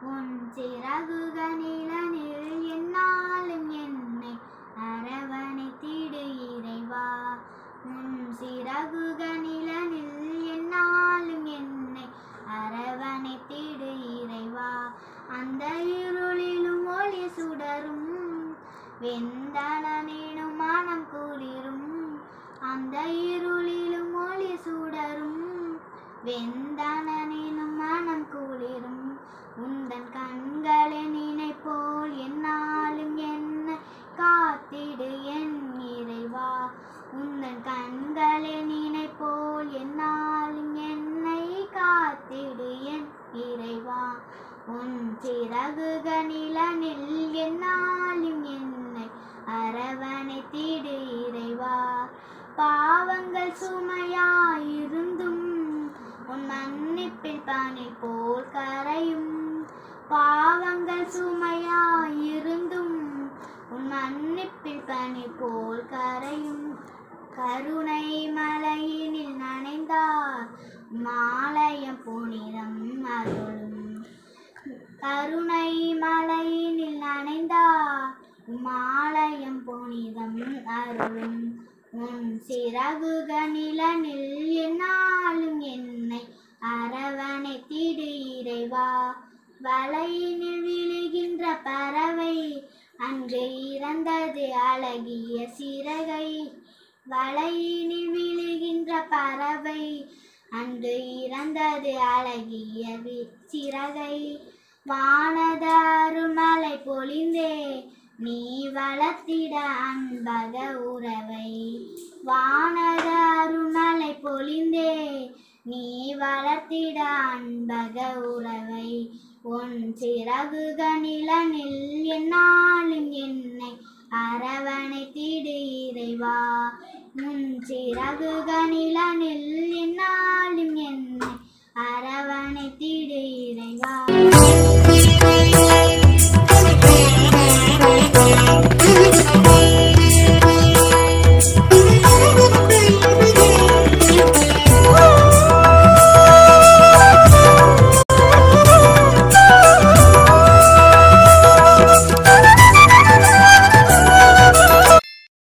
உன் சிறகுகள் நிலனில் என்னாலும் என்னை அரவணைத்திடு இறைவா உன் சிறகுகள் நிலனில் என்னாலும் என்னை அரவணைத்திடு இறைவா அந்த இருளிலும் ஒளி சுடரும் வெந்தளனினும் மனம் குளிரும் அந்த இருளிலும் ஒளி சுடரும் வெந்தளனினும் மனம் குளிரும் உந்தன் கண்களை நினைப்போல் என்னாலும் என்னை காத்திடு என் இறைவா உந்தன் கண்களை நினைப்போல் என்னாலும் என்னை காத்திடு என் இறைவா உன் சிறகுக நிலனில் என்னாலும் என்னை அரவணைத்திடு இறைவா பாவங்கள் சுமையாயிருந்தும் உன் மன்னிப்பில் பனி போல் கரையும் பாவங்கள் சுமையாயிருந்தும் உன் மன்னிப்பில் பனி போல் கரையும் கருணை மலையினில் நனைந்தார் மாலயம் புனிதம் அருளும் கருணை மலையினில் நனைந்தார் மாலயம் புனிதம் அருளும் உன் சிறகுக நிலனில் என்னாலும் என்னை அரவணைத்திடு இறைவா வலையினில் விழுகின்ற பறவை அன்று இறந்தது அழகிய சிறகை வலையினில் விழுகின்ற பறவை அன்று இறந்தது அழகிய வி- சிறகை வானத அருமலை பொழிந்தே நீ வளர்த்திட அன்பக உறவை வானத அருமலை பொழிந்தே நீ வளர்த்திட அன்பக உறவை உன் சிறகுக நிலனில் என்னாலும் என்னை அரவணைத்திடு இறைவா உன் சிறகுக நிலனில்